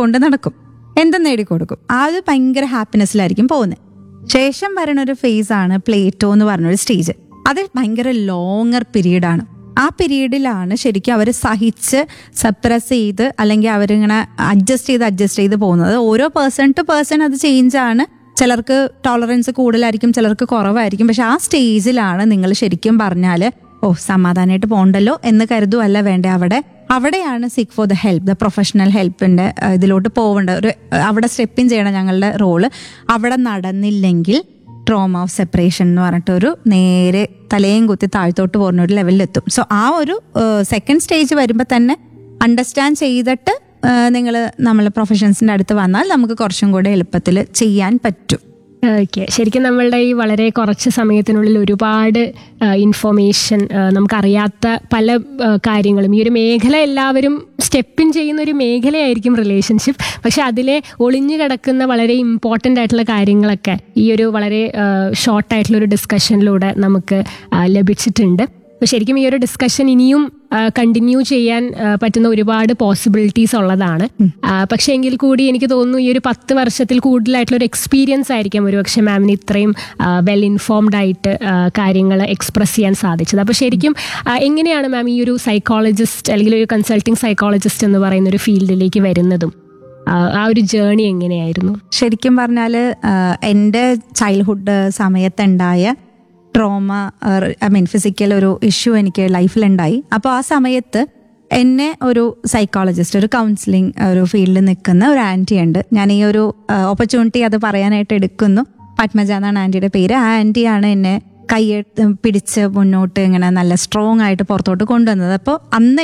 കൊണ്ട് നടക്കും എന്തും നേടിക്കൊടുക്കും ആ ഒരു ഭയങ്കര ഹാപ്പിനെസ്സിലായിരിക്കും പോകുന്നത് ശേഷം വരുന്ന ഒരു ഫേസ് ആണ് പ്ലേറ്റോ എന്ന് പറഞ്ഞൊരു സ്റ്റേജ് അത് ഭയങ്കര ലോങ്ങർ പീരീഡ് ആണ് ആ പീരീഡിലാണ് ശരിക്കും അവർ സഹിച്ച് സപ്രസ് ചെയ്ത് അല്ലെങ്കിൽ അവരിങ്ങനെ അഡ്ജസ്റ്റ് ചെയ്ത് അഡ്ജസ്റ്റ് ചെയ്ത് പോകുന്നത് ഓരോ പേഴ്സൺ ടു പേഴ്സൺ അത് ചേഞ്ച് ആണ് ചിലർക്ക് ടോളറൻസ് കൂടുതലായിരിക്കും ചിലർക്ക് കുറവായിരിക്കും പക്ഷെ ആ സ്റ്റേജിലാണ് നിങ്ങൾ ശരിക്കും പറഞ്ഞാൽ ഓ സമാധാനമായിട്ട് പോകണ്ടല്ലോ എന്ന് കരുതുമല്ല വേണ്ടേ അവിടെ അവിടെയാണ് seek for the help the professional ഹെൽപ്പിന്റെ ഇതിലോട്ട് പോവേണ്ട ഒരു അഹ് അവിടെ സ്റ്റെപ്പിൻ ചെയ്യണം ഞങ്ങളുടെ റോള് അവിടെ നടന്നില്ലെങ്കിൽ ട്രോമ ഓഫ് സെപ്പറേഷൻ എന്ന് പറഞ്ഞിട്ടൊരു നേരെ തലയും കുത്തി താഴ്ത്തോട്ട് പോകുന്ന ഒരു ലെവലിലെത്തും സോ ആ ഒരു സെക്കൻഡ് സ്റ്റേജ് വരുമ്പോൾ തന്നെ അണ്ടർസ്റ്റാൻഡ് ചെയ്തിട്ട് നിങ്ങൾ നമ്മൾ പ്രൊഫഷൻസിൻ്റെ അടുത്ത് വന്നാൽ നമുക്ക് കുറച്ചും കൂടെ എളുപ്പത്തിൽ ചെയ്യാൻ പറ്റും ഓക്കെ ശരിക്കും നമ്മളുടെ ഈ വളരെ കുറച്ച് സമയത്തിനുള്ളിൽ ഒരുപാട് ഇൻഫോർമേഷൻ നമുക്കറിയാത്ത പല ആ, കാര്യങ്ങളും ഈ ഒരു മേഖല എല്ലാവരും സ്റ്റെപ്പിൻ ചെയ്യുന്ന ഒരു മേഖലയായിരിക്കും റിലേഷൻഷിപ്പ് പക്ഷെ അതിലെ ഒളിഞ്ഞു കിടക്കുന്ന വളരെ ഇമ്പോർട്ടൻ്റ് ആയിട്ടുള്ള കാര്യങ്ങളൊക്കെ ഈ ഒരു വളരെ ഷോർട്ടായിട്ടുള്ള ഒരു ഡിസ്കഷനിലൂടെ നമുക്ക് ആ, ലഭിച്ചിട്ടുണ്ട് അപ്പോൾ ശരിക്കും ഈ ഒരു ഡിസ്കഷൻ ഇനിയും കണ്ടിന്യൂ ചെയ്യാൻ ആ, പറ്റുന്ന ഒരുപാട് പോസിബിലിറ്റീസ് ഉള്ളതാണ് ആ, പക്ഷേ എങ്കിൽ കൂടി എനിക്ക് തോന്നുന്നു ഈ ഒരു പത്ത് വർഷത്തിൽ കൂടുതലായിട്ടുള്ള ഒരു എക്സ്പീരിയൻസ് ആയിരിക്കും ഒരുപക്ഷെ മാമിന് ഇത്രയും വെൽ ഇൻഫോംഡ് ആയിട്ട് കാര്യങ്ങൾ എക്സ്പ്രസ് ചെയ്യാൻ സാധിച്ചത് അപ്പോൾ ശരിക്കും ആ, എങ്ങനെയാണ് മാം ഈ ഒരു സൈക്കോളജിസ്റ്റ് അല്ലെങ്കിൽ ഒരു കൺസൾട്ടിങ് സൈക്കോളജിസ്റ്റ് എന്ന് പറയുന്ന ഒരു ഫീൽഡിലേക്ക് വരുന്നതും ആ, ആ ഒരു ജേണി എങ്ങനെയായിരുന്നു ശരിക്കും പറഞ്ഞാൽ എൻ്റെ ചൈൽഡ്ഹുഡ് സമയത്തുണ്ടായ ട്രോമ ഐ മീൻ ഫിസിക്കൽ ഒരു ഇഷ്യൂ എനിക്ക് ലൈഫിലുണ്ടായി അപ്പോൾ ആ സമയത്ത് എന്നെ ഒരു സൈക്കോളജിസ്റ്റ് ഒരു കൗൺസിലിംഗ് ഒരു ഫീൽഡിൽ നിൽക്കുന്ന ഒരു ആൻറ്റി ഉണ്ട് ഞാൻ ഈ ഒരു ഓപ്പർച്യൂണിറ്റി അത് പറയാനായിട്ട് എടുക്കുന്നു പത്മജ എന്നാണ് ആൻറ്റിയുടെ പേര് ആ ആൻറ്റിയാണ് എന്നെ കൈ പിടിച്ച് മുന്നോട്ട് ഇങ്ങനെ നല്ല സ്ട്രോങ് ആയിട്ട് പുറത്തോട്ട് കൊണ്ടുവന്നത് അപ്പോൾ അന്ന്